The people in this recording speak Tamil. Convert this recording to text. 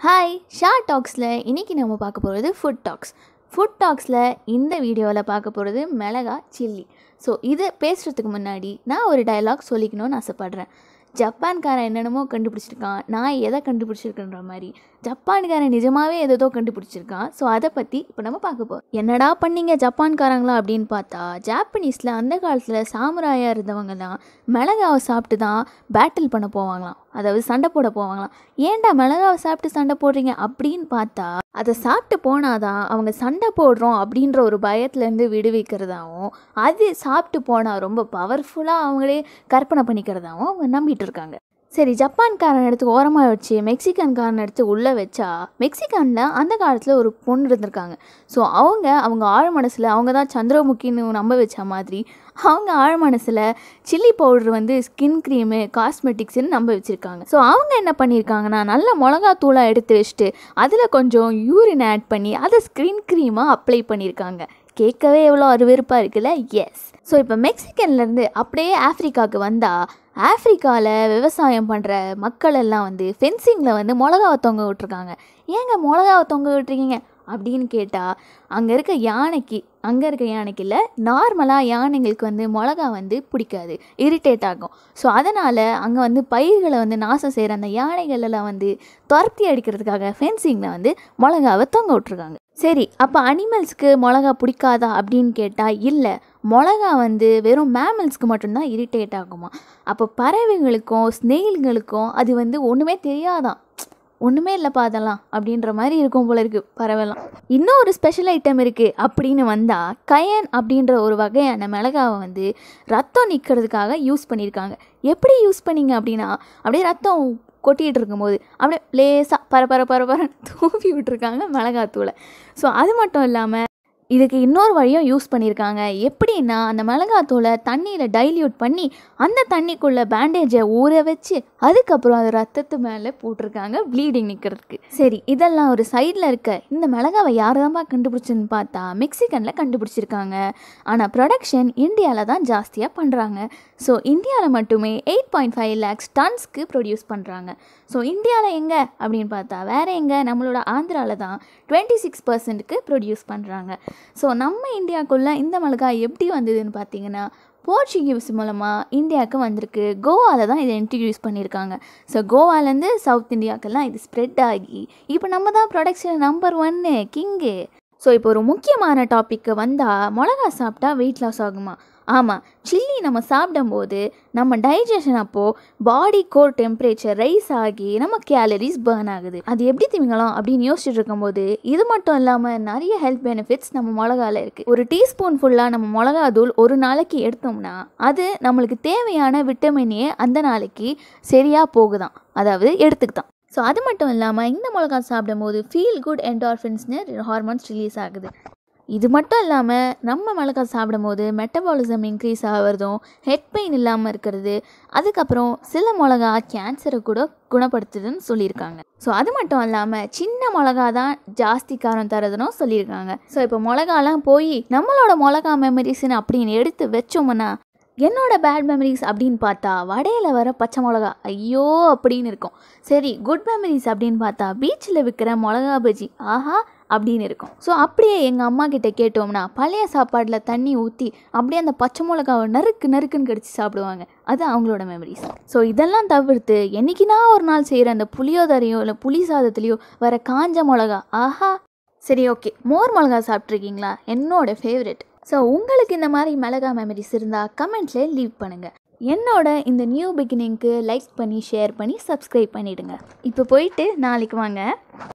ஹாய் ஷார்ட் டாக்ஸில் இன்றைக்கி நம்ம பார்க்க போகிறது ஃபுட் டாக்ஸ் ஃபுட் டாக்ஸில் இந்த வீடியோவில் பார்க்க போகிறது மிளகா சில்லி ஸோ இது பேசுகிறதுக்கு முன்னாடி நான் ஒரு டயலாக் சொல்லிக்கணும்னு ஆசைப்பட்றேன் ஜப்பான்காரன் என்னென்னமோ கண்டுபிடிச்சிருக்கான் நான் எதை கண்டுபிடிச்சிருக்கேன்ற மாதிரி ஜப்பான்காரன் நிஜமாவே எதோ கண்டுபிடிச்சிருக்கான் ஸோ அதை பற்றி இப்போ நம்ம பார்க்க போகிறோம் என்னடா பண்ணீங்க ஜப்பான்காரங்களா அப்படின்னு பார்த்தா ஜாப்பனீஸில் அந்த காலத்தில் சாமுராயாக இருந்தவங்கலாம் மிளகாவை சாப்பிட்டு தான் பேட்டில் பண்ண போவாங்களாம் அதாவது சண்டை போட போவாங்களாம் ஏன்டா மிளகாவை சாப்பிட்டு சண்டை போடுறீங்க அப்படின்னு பார்த்தா அதை சாப்பிட்டு போனாதான் அவங்க சண்டை போடுறோம் அப்படின்ற ஒரு பயத்துலேருந்து விடுவிக்கிறதாவும் அது சாப்பிட்டு போனால் ரொம்ப பவர்ஃபுல்லாக அவங்களே கற்பனை பண்ணிக்கிறதாவும் அவங்க நம்பிட்டு இருக்காங்க சரி ஜப்பான்காரன் எடுத்து ஓரமாக வச்சு மெக்சிகன்காரன் எடுத்து உள்ளே வச்சா மெக்சிகனில் அந்த காலத்தில் ஒரு பொண்ணு இருந்திருக்காங்க ஸோ அவங்க அவங்க ஆழ் மனசில் அவங்க தான் சந்திரமுகின்னு நம்ப வச்ச மாதிரி அவங்க ஆழ் மனசில் சில்லி பவுடர் வந்து ஸ்கின் க்ரீமு காஸ்மெட்டிக்ஸ்னு நம்ப வச்சுருக்காங்க ஸோ அவங்க என்ன பண்ணியிருக்காங்கன்னா நல்ல மிளகாத்தூளாக எடுத்து வச்சுட்டு அதில் கொஞ்சம் யூரின் ஆட் பண்ணி அதை ஸ்கின் க்ரீமாக அப்ளை பண்ணியிருக்காங்க கேட்கவே எவ்வளோ அருவெருப்பாக இருக்குல்ல எஸ் ஸோ இப்போ மெக்சிகன்லேருந்து அப்படியே ஆஃப்ரிக்காவுக்கு வந்தால் ஆஃப்ரிக்காவில் விவசாயம் பண்ணுற மக்கள் எல்லாம் வந்து ஃபென்சிங்கில் வந்து மிளகாவை தொங்க விட்ருக்காங்க ஏங்க மிளகாவை தொங்க விட்டுருக்கீங்க அப்படின்னு கேட்டால் அங்கே இருக்க யானைக்கு அங்கே இருக்க யானைக்கு இல்லை நார்மலாக யானைங்களுக்கு வந்து மிளகா வந்து பிடிக்காது இரிட்டேட் ஆகும் ஸோ அதனால் அங்கே வந்து பயிர்களை வந்து நாசம் செய்கிற அந்த யானைகள் எல்லாம் வந்து துரத்தி அடிக்கிறதுக்காக ஃபென்சிங்கில் வந்து மிளகாவை தொங்க விட்ருக்காங்க சரி அப்போ அனிமல்ஸ்க்கு மிளகா பிடிக்காதா அப்படின்னு கேட்டால் இல்லை மிளகா வந்து வெறும் மேமல்ஸ்க்கு மட்டும்தான் இரிட்டேட் ஆகுமா அப்போ பறவைகளுக்கும் ஸ்னெயில்களுக்கும் அது வந்து ஒன்றுமே தெரியாதான் ஒன்றுமே இல்லைப்பா அதெல்லாம் அப்படின்ற மாதிரி இருக்கும் போல இருக்குது பறவைலாம் இன்னும் ஒரு ஸ்பெஷல் ஐட்டம் இருக்குது அப்படின்னு வந்தால் கயன் அப்படின்ற ஒரு வகையான மிளகாவை வந்து ரத்தம் நிற்கிறதுக்காக யூஸ் பண்ணியிருக்காங்க எப்படி யூஸ் பண்ணீங்க அப்படின்னா அப்படியே ரத்தம் கொட்டிகிட்டு இருக்கும்போது அப்படியே லேசாக பர பர பர பரன்னு தூவி விட்டுருக்காங்க மிளகாத்தூளை ஸோ அது மட்டும் இல்லாமல் இதுக்கு இன்னொரு வழியும் யூஸ் பண்ணியிருக்காங்க எப்படின்னா அந்த மிளகாத்தூளை தண்ணியில் டைல்யூட் பண்ணி அந்த தண்ணிக்குள்ளே பேண்டேஜை ஊற வச்சு அதுக்கப்புறம் அது ரத்தத்து மேலே போட்டிருக்காங்க ப்ளீடிங் நிற்கிறதுக்கு சரி இதெல்லாம் ஒரு சைடில் இருக்க இந்த மிளகாவை யார் தான்ப்பா கண்டுபிடிச்சுன்னு பார்த்தா மெக்சிகனில் கண்டுபிடிச்சிருக்காங்க ஆனால் ப்ரொடக்ஷன் இந்தியாவில் தான் ஜாஸ்தியாக பண்ணுறாங்க ஸோ இந்தியாவில் மட்டுமே எயிட் பாயிண்ட் ஃபைவ் லேக்ஸ் டன்ஸ்க்கு ப்ரொடியூஸ் பண்ணுறாங்க ஸோ இந்தியாவில் எங்கே அப்படின்னு பார்த்தா வேறு எங்கே நம்மளோட ஆந்திராவில் தான் டுவெண்ட்டி சிக்ஸ் பர்சன்ட்டுக்கு ப்ரொடியூஸ் பண்ணுறாங்க ஸோ நம்ம இந்தியாவுக்குள்ளே இந்த மிளகாய் எப்படி வந்ததுன்னு பார்த்தீங்கன்னா போர்ச்சுகீஸ் மூலமாக இந்தியாவுக்கு வந்திருக்கு கோவாவில் தான் இதை இன்ட்ரடியூஸ் பண்ணியிருக்காங்க ஸோ கோவாலேருந்து சவுத் இந்தியாவுக்கெல்லாம் இது ஸ்ப்ரெட் ஆகி இப்போ நம்ம தான் ப்ரொடக்ஷன் நம்பர் ஒன்னு கிங்கு ஸோ இப்போ ஒரு முக்கியமான டாப்பிக்கு வந்தால் மிளகா சாப்பிட்டா வெயிட் லாஸ் ஆகுமா ஆமாம் சில்லி நம்ம சாப்பிடும்போது நம்ம டைஜஷன் அப்போது பாடி கோர் டெம்பரேச்சர் ரைஸ் ஆகி நம்ம கேலரிஸ் பேர்ன் ஆகுது அது எப்படி திமிங்கலாம் அப்படின்னு யோசிச்சுட்டு இருக்கும்போது இது மட்டும் இல்லாமல் நிறைய ஹெல்த் பெனிஃபிட்ஸ் நம்ம மிளகாவில் இருக்குது ஒரு டீஸ்பூன் ஃபுல்லாக நம்ம மிளகா தூள் ஒரு நாளைக்கு எடுத்தோம்னா அது நம்மளுக்கு தேவையான விட்டமின் ஏ அந்த நாளைக்கு சரியாக போகுதான் அதாவது எடுத்துக்கிட்டான் ஸோ அது மட்டும் இல்லாமல் இந்த மிளகா சாப்பிடும்போது ஃபீல் குட் என்டார்ஃபின்ஸ்னு ஹார்மோன்ஸ் ரிலீஸ் ஆகுது இது மட்டும் இல்லாமல் நம்ம மிளகா சாப்பிடும்போது மெட்டபாலிசம் இன்க்ரீஸ் ஆகிறதும் ஹெட் பெயின் இல்லாமல் இருக்கிறது அதுக்கப்புறம் சில மிளகா கேன்சரை கூட குணப்படுத்துதுன்னு சொல்லியிருக்காங்க ஸோ அது மட்டும் இல்லாமல் சின்ன மிளகா தான் ஜாஸ்தி காரம் தரதுன்னு சொல்லியிருக்காங்க ஸோ இப்போ மிளகாலாம் போய் நம்மளோட மிளகா மெமரிஸ்ன்னு அப்படின்னு எடுத்து வச்சோம்னா என்னோட பேட் மெமரிஸ் அப்படின்னு பார்த்தா வடையில் வர பச்சை மிளகா ஐயோ அப்படின்னு இருக்கும் சரி குட் மெமரிஸ் அப்படின்னு பார்த்தா பீச்சில் விற்கிற மிளகா பஜ்ஜி ஆஹா அப்படின்னு இருக்கும் ஸோ அப்படியே எங்கள் அம்மா கிட்ட கேட்டோம்னா பழைய சாப்பாட்டில் தண்ணி ஊற்றி அப்படியே அந்த பச்சை மிளகாவை நறுக்கு நறுக்குன்னு கடிச்சு சாப்பிடுவாங்க அது அவங்களோட மெமரிஸ் ஸோ இதெல்லாம் தவிர்த்து என்றைக்குனா ஒரு நாள் செய்கிற அந்த புளியோதரையோ இல்லை புளி சாதத்துலேயோ வர காஞ்ச மிளகா ஆஹா சரி ஓகே மோர் மிளகா சாப்பிட்ருக்கீங்களா என்னோட ஃபேவரெட் ஸோ உங்களுக்கு இந்த மாதிரி மிளகா மெமரிஸ் இருந்தால் கமெண்ட்ஸில் லீவ் பண்ணுங்கள் என்னோட இந்த நியூ பிகினிங்க்கு லைக் பண்ணி ஷேர் பண்ணி சப்ஸ்கிரைப் பண்ணிவிடுங்க இப்போ போயிட்டு நாளைக்கு வாங்க